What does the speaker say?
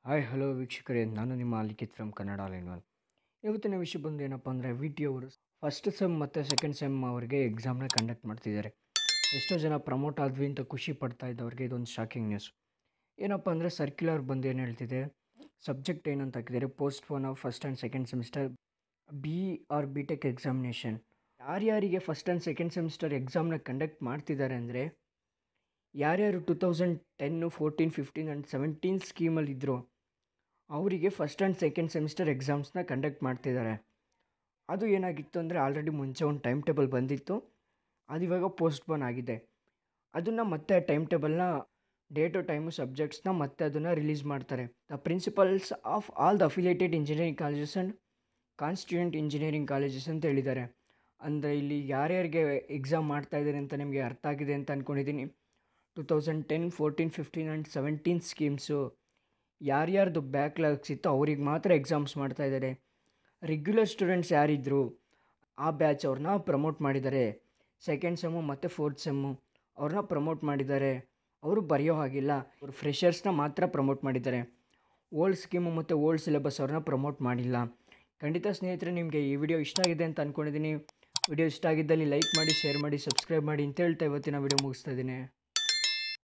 hi hello ವೀಕ್ಷಕರೇ ನಾನು ನಿಮ್ಮ ಲಿಖಿತ್ ಫ್ರಮ್ ಕನ್ನಡ ಲ್ಯಾಂಗ್ವೇಜ್ ಇವತ್ತಿನ ವಿಷಯ ಬಂದು ಏನಪ್ಪ ಅಂದರೆ ವಿ ಟಿ ಅವರು ಫಸ್ಟ್ ಸೆಮ್ ಮತ್ತು ಸೆಕೆಂಡ್ ಸೆಮ್ ಅವರಿಗೆ ಎಕ್ಸಾಮ್ನ ಕಂಡಕ್ಟ್ ಮಾಡ್ತಿದ್ದಾರೆ ಎಷ್ಟೋ ಜನ ಪ್ರಮೋಟ್ ಆದ್ವಿ ಅಂತ ಖುಷಿ ಪಡ್ತಾ ಇದ್ದವ್ರಿಗೆ ಇದೊಂದು ಶಾಕಿಂಗ್ ನ್ಯೂಸ್ ಏನಪ್ಪ ಅಂದರೆ ಸರ್ಕ್ಯುಲರ್ ಬಂದು ಏನು ಹೇಳ್ತಿದೆ ಸಬ್ಜೆಕ್ಟ್ ಏನಂತ ಹಾಕಿದ್ದಾರೆ postpone of first and second semester B or B tech examination ಯಾರ್ಯಾರಿಗೆ ಫಸ್ಟ್ ಆ್ಯಂಡ್ ಸೆಕೆಂಡ್ ಸೆಮಿಸ್ಟರ್ ಎಕ್ಸಾಮ್ನ ಕಂಡಕ್ಟ್ ಮಾಡ್ತಿದ್ದಾರೆ ಅಂದರೆ ಯಾರ್ಯಾರು two thousand ten fourteen fifteen and seventeen ಸ್ಕೀಮಲ್ಲಿ ಇದ್ದರು ಅವರಿಗೆ ಫಸ್ಟ್ ಆ್ಯಂಡ್ ಸೆಕೆಂಡ್ ಸೆಮಿಸ್ಟರ್ ಎಕ್ಸಾಮ್ಸ್ನ ಕಂಡಕ್ಟ್ ಮಾಡ್ತಿದ್ದಾರೆ ಅದು ಏನಾಗಿತ್ತು ಅಂದರೆ ಆಲ್ರೆಡಿ ಮುಂಚೆ ಒಂದು ಟೈಮ್ ಟೇಬಲ್ ಬಂದಿತ್ತು ಅದು ಇವಾಗ ಪೋಸ್ಟ್ಪೋನ್ ಆಗಿದೆ ಅದನ್ನು ಮತ್ತೆ ಟೈಮ್ ಟೇಬಲ್ನ ಡೇಟು ಟೈಮು ಸಬ್ಜೆಕ್ಟ್ಸ್ನ ಮತ್ತೆ ಅದನ್ನು ರಿಲೀಸ್ ಮಾಡ್ತಾರೆ the principals of all the affiliated engineering colleges and constituent engineering colleges ಅಂತ ಹೇಳಿದ್ದಾರೆ ಅಂದರೆ ಇಲ್ಲಿ ಯಾರ್ಯಾರಿಗೆ ಎಕ್ಸಾಮ್ ಮಾಡ್ತಾ ಇದ್ದಾರೆ ಅಂತ ನಿಮಗೆ ಅರ್ಥ ಆಗಿದೆ ಅಂತ ಅಂದ್ಕೊಂಡಿದ್ದೀನಿ two thousand ten fourteen fifteen and seventeen schemes ಯಾರ್ಯಾರ್ದು ಬ್ಯಾಕ್ಲಾಗ್ಸ್ ಇತ್ತು ಅವ್ರಿಗೆ ಮಾತ್ರ ಎಕ್ಸಾಮ್ಸ್ ಮಾಡ್ತಾ ಇದ್ದಾರೆ ರೆಗ್ಯುಲರ್ ಸ್ಟೂಡೆಂಟ್ಸ್ ಯಾರಿದ್ದರು ಆ ಬ್ಯಾಚ್ ಅವ್ರನ್ನ ಪ್ರಮೋಟ್ ಮಾಡಿದ್ದಾರೆ ಸೆಕೆಂಡ್ ಸೆಮ್ಮು ಮತ್ತು ಫೋರ್ತ್ ಸೆಮ್ಮು ಅವ್ರನ್ನ ಪ್ರಮೋಟ್ ಮಾಡಿದ್ದಾರೆ ಅವರು ಬರೆಯೋ ಹಾಗಿಲ್ಲ ಅವರು ಫ್ರೆಷರ್ಸ್ನ ಮಾತ್ರ ಪ್ರಮೋಟ್ ಮಾಡಿದ್ದಾರೆ ಓಲ್ಡ್ ಸ್ಕೀಮು ಮತ್ತು ಓಲ್ಡ್ ಸಿಲೆಬಸ್ ಅವ್ರನ್ನ ಪ್ರಮೋಟ್ ಮಾಡಿಲ್ಲ ಖಂಡಿತ ಸ್ನೇಹಿತರೆ ನಿಮಗೆ ಈ ವಿಡಿಯೋ ಇಷ್ಟ ಆಗಿದೆ ಅಂತ ಅಂದ್ಕೊಂಡಿದ್ದೀನಿ ವಿಡಿಯೋ ಇಷ್ಟ ಆಗಿದ್ದಲ್ಲಿ ಲೈಕ್ ಮಾಡಿ ಶೇರ್ ಮಾಡಿ ಸಬ್ಸ್ಕ್ರೈಬ್ ಮಾಡಿ ಅಂತ ಹೇಳ್ತಾ ಇವತ್ತಿನ ವಿಡಿಯೋ ಮುಗಿಸ್ತಾ ಇದ್ದೀನಿ